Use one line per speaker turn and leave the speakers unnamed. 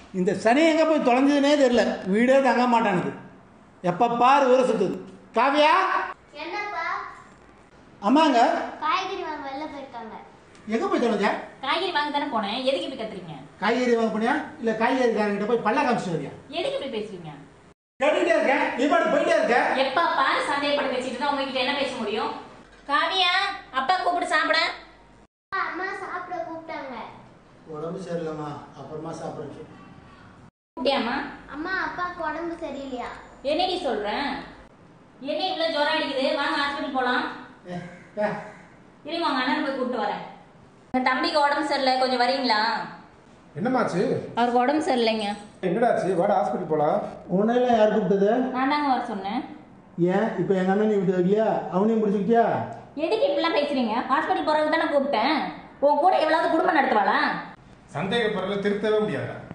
இந்த சனி எங்கே போய் தொலைஞ்சதுனே தெரியல வீடே தங்க மாட்டானுது எப்போ பாரு ஊரை சுற்றுது காவியா
என்னப்பா
அம்மாங்க
காய்கறி வாங்க வெளில போயிருக்காங்க
எங்கே போய் தொலைஞ்ச
காய்கறி வாங்க தானே போனேன் எதுக்கு இப்படி கத்துறீங்க
காய்கறி வாங்க போனியா இல்லை காய்கறிக்காரங்கிட்ட போய் பல்ல காமிச்சிட்டு வரியா
எதுக்கு இப்படி பேசுறீங்க
கேட்டுக்கிட்டே இருக்கேன் நீ பாட்டு போயிட்டே இருக்க
எப்ப பாரு சந்தேகப்பட்டு வச்சுட்டு தான் உங்ககிட்ட என்ன பேச முடியும் காவியா அப்பா கூப்பிட்டு சாப்பிட
அம்மா சாப்பிட கூப்பிட்டாங்க
உடம்பு சரியில்லைம்மா அப்புறமா சாப்பிட்றேன்
கூப்பிட்டியாம்மா
அம்மா அப்பாவுக்கு உடம்பு சரியில்லையா
என்னடி சொல்றேன் என்ன இவ்வளவு ஜுரம் அடிக்குது வாங்க ஹாஸ்பிட்டல் போலாம்
ஏ ஏ
இருங்க உங்க அண்ணன் போய் கூப்பிட்டு வரேன் எங்க தம்பிக்கு உடம்பு சரியில்லை கொஞ்சம் வரீங்களா
என்னமாச்சு
அவருக்கு உடம்பு சரியில்லைங்க
என்னடாச்சு வாடா ஹாஸ்பிட்டல் போலாம்
உன்னையெல்லாம் யார் கூப்பிட்டது
நான் தாங்க வர சொன்னேன்
ஏன் இப்போ எங்கள் அண்ணன் நீ விட்டு வைக்கலையா அவனையும் பிடிச்சிக்கிட்டியா
எதுக்கு இப்படிலாம் பேசுறீங்க ஹாஸ்பிட்டல் போறதுக்கு தானே கூப்பிட்டேன் உன் கூட எவ்வளவு குடும்பம் நடத்துவாளா
சந்தேகப்படுறதுல திருத்தவே முடியாதா